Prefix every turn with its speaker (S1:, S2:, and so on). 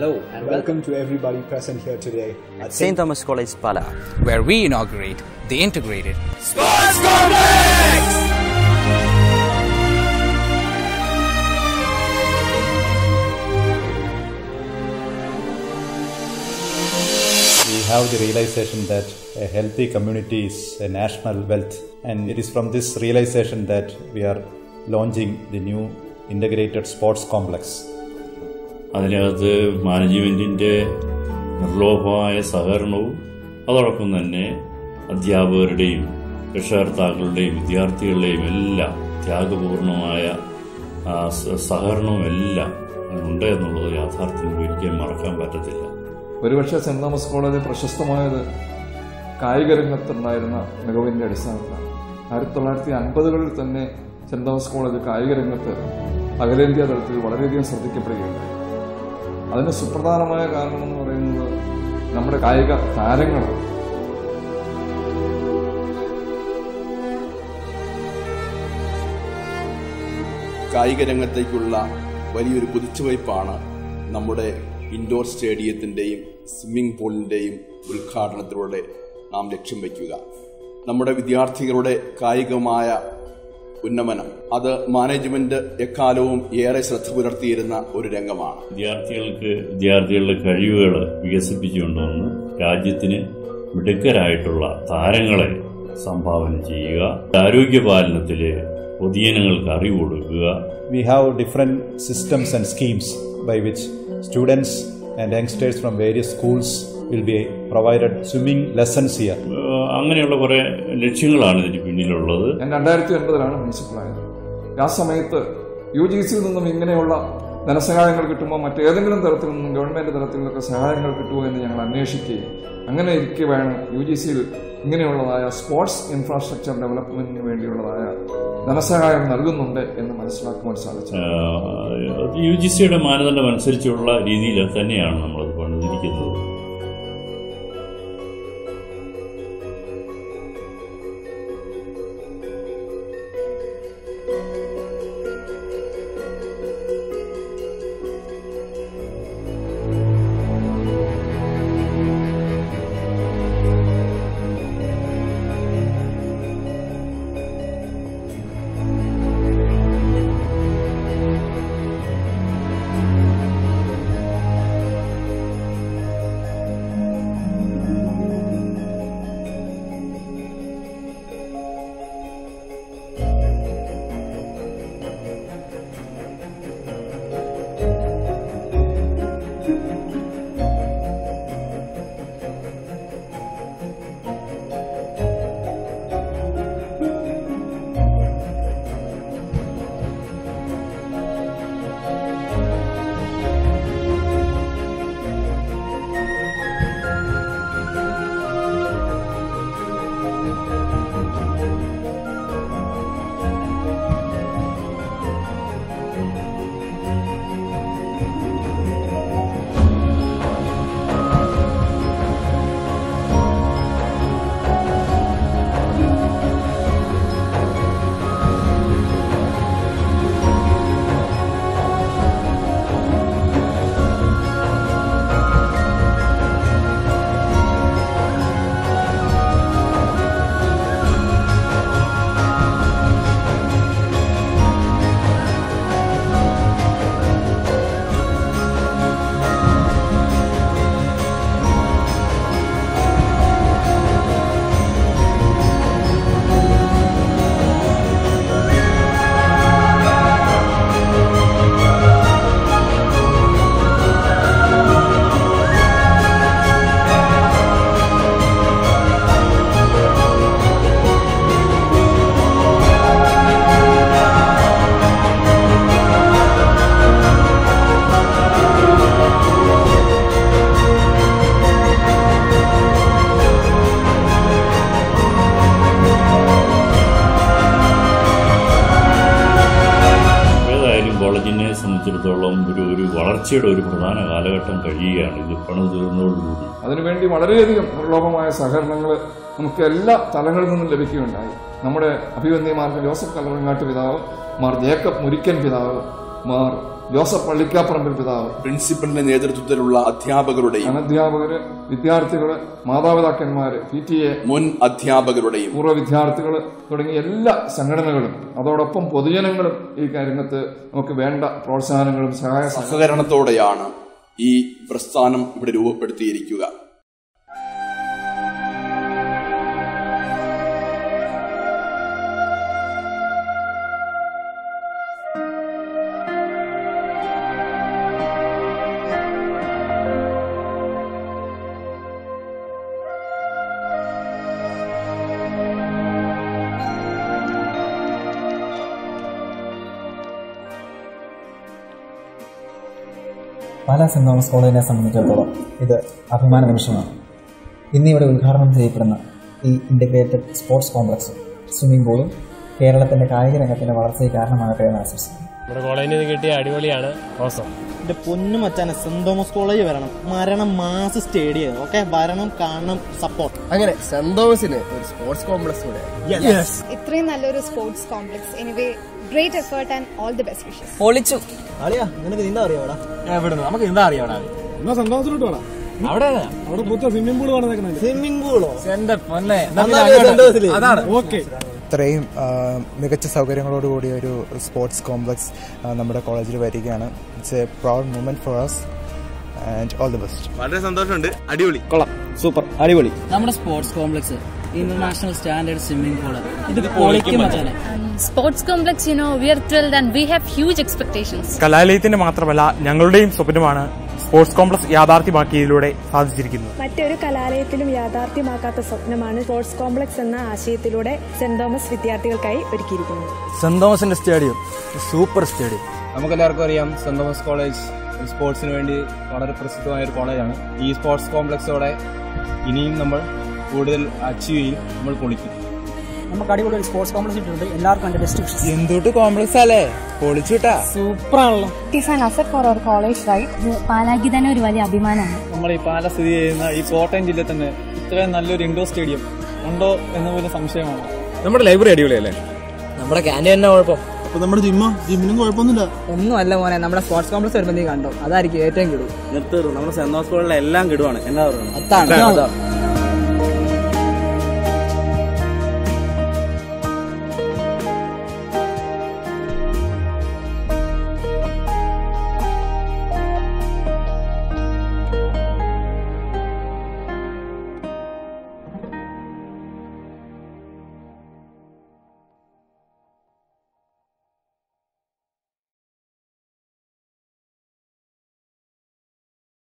S1: Hello and
S2: Welcome to everybody present here today at
S3: St. Thomas College, Pala.
S4: where we inaugurate the integrated
S5: we have the realization that a healthy community is a national wealth and it is from this realization that we are launching the new integrated sports complex
S6: അതിനകത്ത് മാനേജ്മെൻറ്റിൻ്റെ നിർലോഭമായ സഹകരണവും അതോടൊപ്പം തന്നെ അധ്യാപകരുടെയും രക്ഷകർത്താക്കളുടെയും വിദ്യാർത്ഥികളുടെയും എല്ലാം ത്യാഗപൂർണമായ ആ, സ- സഹകരണവും എല്ലാം ഉണ്ട് എന്നുള്ളത് യാഥാർത്ഥ്യം ഒരിക്കലും മറക്കാൻ പറ്റത്തില്ല
S7: ഒരുപക്ഷെ സെന്റ് തോമസ് കോളേജ് പ്രശസ്തമായത് കായിക രംഗത്തുണ്ടായിരുന്ന മികവിന്റെ അടിസ്ഥാനത്തിലാണ് ആയിരത്തി തൊള്ളായിരത്തി അൻപതുകളിൽ തന്നെ സെന്റ് തോമസ് കോളേജ് കായിക രംഗത്ത് അഖിലേന്ത്യാ തലത്തിൽ വളരെയധികം ശ്രദ്ധിക്കപ്പെടുകയുണ്ടായി അതിന് സുപ്രധാനമായ കാരണമെന്ന് പറയുന്നത് നമ്മുടെ കായിക താരങ്ങളാണ്
S8: കായിക രംഗത്തേക്കുള്ള വലിയൊരു കുതിച്ചുവയ്പ്പാണ് നമ്മുടെ ഇൻഡോർ സ്റ്റേഡിയത്തിൻ്റെയും സ്വിമ്മിംഗ് പൂളിൻ്റെയും ഉദ്ഘാടനത്തിലൂടെ നാം ലക്ഷ്യം വയ്ക്കുക നമ്മുടെ വിദ്യാർത്ഥികളുടെ കായികമായ ഉന്നമനം അത് മാനേജ്മെന്റ് എക്കാലവും ഏറെ ശ്രദ്ധ പുലർത്തിയിരുന്ന ഒരു രംഗമാണ്
S6: വിദ്യാർത്ഥികൾക്ക് വിദ്യാർത്ഥികളുടെ കഴിവുകൾ വികസിപ്പിച്ചുകൊണ്ടുവന്ന് രാജ്യത്തിന് മിടുക്കരായിട്ടുള്ള താരങ്ങളെ സംഭാവന ചെയ്യുക ആരോഗ്യപാലനത്തിൽ പൊതുജനങ്ങൾക്ക് അറിവ് കൊടുക്കുക
S5: we have different systems and schemes by which students and youngsters from various schools will be provided swimming lessons here
S6: ഏഹ് അങ്ങനെയുള്ള കുറേ ലക്ഷ്യങ്ങളാണ് ഇതിന് പിന്നിലുള്ളത്
S7: ഞാൻ രണ്ടായിരത്തി ഒൻപതിലാണ് പ്രിൻസിപ്പളായത് ആ സമയത്ത് യു ജി സിയിൽ നിന്നും ഇങ്ങനെയുള്ള ധനസഹായങ്ങൾ കിട്ടുമ്പോൾ മറ്റേതെങ്കിലും തരത്തിൽ നിന്നും ഗവൺമെന്റ് തലത്തിലൊക്കെ സഹായങ്ങൾ കിട്ടുമോ എന്ന് ഞങ്ങൾ അന്വേഷിക്കുകയും അങ്ങനെ ഇരിക്കെ വേണം യു ജി സിയിൽ ഇങ്ങനെയുള്ളതായ സ്പോർട്സ് ഇൻഫ്രാസ്ട്രക്ചർ ഡെവലപ്മെന്റിന് വേണ്ടിയുള്ളതായ ധനസഹായം നൽകുന്നുണ്ട് എന്ന് മനസ്സിലാക്കുവാൻ സാധിച്ചു
S6: യു ജി സിയുടെ മാനദണ്ഡം അനുസരിച്ചുള്ള രീതിയിൽ തന്നെയാണ് നമ്മളത് പണിതിരിക്കുന്നത് ഏതായാലും കോളേജിനെ സംബന്ധിച്ചിടത്തോളം ഒരു ഒരു വളർച്ചയുടെ ഒരു പ്രധാന കാലഘട്ടം കഴിയുകയാണ് ഇത് പണിത് തീർന്നതോടുകൂടി
S7: അതിനുവേണ്ടി വളരെയധികം നിർലോഭമായ സഹകരണങ്ങൾ നമുക്ക് എല്ലാ തലങ്ങളിൽ നിന്നും ലഭിക്കുകയുണ്ടായി നമ്മുടെ അഭിവന്യമാർക്ക് ജോസഫ് കല്ലറങ്ങാട്ട് പിതാവ് മാർ ജേക്കബ് മുരിക്കൻ പിതാവ് മാർ ജോസഫ് പള്ളിക്കാപ്പറമ്പിൽ പിതാവ്
S8: പ്രിൻസിപ്പലിന്റെ നേതൃത്വത്തിലുള്ള അധ്യാപകരുടെയും
S7: അനധ്യാപകര് വിദ്യാർത്ഥികള് മാതാപിതാക്കന്മാര് പി ടി എ
S8: മുൻ അധ്യാപകരുടെയും
S7: പൂർവ്വ വിദ്യാർത്ഥികൾ തുടങ്ങിയ എല്ലാ സംഘടനകളും അതോടൊപ്പം പൊതുജനങ്ങളും ഈ രംഗത്ത് നമുക്ക് വേണ്ട പ്രോത്സാഹനങ്ങളും സഹായ സഹ-
S8: സഹകരണത്തോടെയാണ് ഈ പ്രസ്ഥാനം ഇവിടെ രൂപപ്പെടുത്തിയിരിക്കുക
S1: പാലാ സെന്റ് തോമസ് കോളേജിനെ സംബന്ധിച്ചിടത്തോളം ഇത് അഭിമാന നിമിഷമാണ് ഇന്നിവിടെ ഉദ്ഘാടനം ചെയ്യപ്പെടുന്ന ഈ ഇൻ്റഗ്രേറ്റഡ് സ്പോർട്സ് കോംപ്ലക്സ് സ്വിമ്മിംഗ് പൂളും കേരളത്തിൻ്റെ കായിക രംഗത്തിൻ്റെ വളർച്ചയ്ക്ക് കാരണമാകട്ടെ എന്ന് ആശംസിക്കുന്നു
S3: നമ്മുടെ കോളേജിൽ നിന്ന് കിട്ടിയ അടിപൊളിയാണ് ഓസം
S9: എന്റെ പൊന്നു മച്ചാനെ സെന്റ് തോമസ് കോളേജ് വരണം മരണം മാസ് സ്റ്റേഡിയം ഓക്കെ വരണം കാണണം സപ്പോർട്ട്
S3: അങ്ങനെ സെന്റ് തോമസിന് ഒരു സ്പോർട്സ് കോംപ്ലക്സ് കൂടെ
S10: ഇത്രയും നല്ലൊരു sports complex anyway great effort and all the best wishes
S4: പൊളിച്ചു
S9: അറിയാ നിനക്ക് നീന്താ അറിയാവടാ
S3: എവിടെ നമുക്ക് എന്താ അറിയാം അവിടെ
S9: സ്വിമ്മിംഗ് പൂളോ
S3: എന്റെ പൊന്നെ
S9: അതാണ്
S11: ഇത്രയും ആ, മികച്ച സൗകര്യങ്ങളോട് കൂടിയ ഒരു സ്പോർട്സ് കോംപ്ലക്സ് ആ, നമ്മുടെ കോളേജിൽ വരികയാണ് it's a proud moment for us and all the best
S3: വളരെ സന്തോഷമുണ്ട് അടിപൊളി
S9: കൊള്ളാം സൂപ്പർ അടിപൊളി
S12: നമ്മുടെ sports complex international standard swimming pool ഇത് പൊളിക്കും മച്ചാനെ
S10: sports complex you know we are thrilled and we have huge expectations
S3: കലാലയത്തിന്റെ മാത്രമല്ല ഞങ്ങളുടെയും സ്വപ്നമാണ് സ്പോർട്സ് കോംപ്ലക്സ് യാഥാർത്ഥ്യമാക്കിയതിലൂടെ സാധിച്ചിരിക്കുന്നത്
S10: മറ്റൊരു കലാലയത്തിലും യാഥാർത്ഥ്യമാക്കാത്ത സ്വപ്നമാണ് സ്പോർട്സ് കോംപ്ലക്സ് എന്ന ആശയത്തിലൂടെ സെന്റ് തോമസ് വിദ്യാർത്ഥികൾക്കായി ഒരുക്കിയിരിക്കുന്നത്
S9: സെന്റ് തോമസിന്റെ സ്റ്റേഡിയം സൂപ്പർ സ്റ്റേഡിയം
S3: നമുക്കെല്ലാവർക്കും അറിയാം സെന്റ് തോമസ് കോളേജ് സ്പോർട്സിന് വേണ്ടി വളരെ പ്രസിദ്ധമായ ഒരു കോളേജാണ് ഈ സ്പോർട്സ് കോംപ്ലക്സോടെ ഇനിയും നമ്മൾ കൂടുതൽ അച്ചീവ് ചെയ്യും നമ്മൾ പൊളിക്കും
S9: നമുക്ക് അടിപൊളി ഒരു സ്പോർട്സ് കോംപ്ലക്സ് ഇട്ടിട്ടുണ്ട് എല്ലാവർക്കും എന്റെ ബെസ്റ്റ് വിഷസ്
S11: എന്തൊട്ട് കോംപ്ലക്സ് അല്ലേ പൊളിച്ചുട്ടാ
S9: സൂപ്പർ ആണല്ലോ
S10: it an asset for our college right പാലാക്കി തന്നെ ഒരു വലിയ അഭിമാനമാണ്
S9: നമ്മൾ ഈ പാല സ്ഥിതി ചെയ്യുന്ന ഈ കോട്ടയം ജില്ലയിൽ തന്നെ ഇത്രയും നല്ലൊരു ഇൻഡോർ സ്റ്റേഡിയം ഉണ്ടോ എന്ന് പോലും സംശയമാണ്
S3: നമ്മുടെ ലൈബ്രറി അടിപൊളിയല്ലേ
S12: നമ്മുടെ ക്യാൻറ്റീൻ തന്നെ കുഴപ്പം
S9: അപ്പൊ നമ്മുടെ ജിമ്മോ ജിമ്മിനും കുഴപ്പമൊന്നുമില്ല
S12: ഒന്നും അല്ല മോനെ നമ്മുടെ സ്പോർട്സ് കോംപ്ലക്സ് വരുമ്പോൾ നീ കണ്ടോ അതായിരിക്കും ഏറ്റവും കിടു
S9: നിർത്തരുത് നമ്മുടെ സെന്റ് തോമസ് കോളേജിലെ എല്ലാം കിടുവാണ് എന്നാ പറയുന്നത്
S12: അതാണ്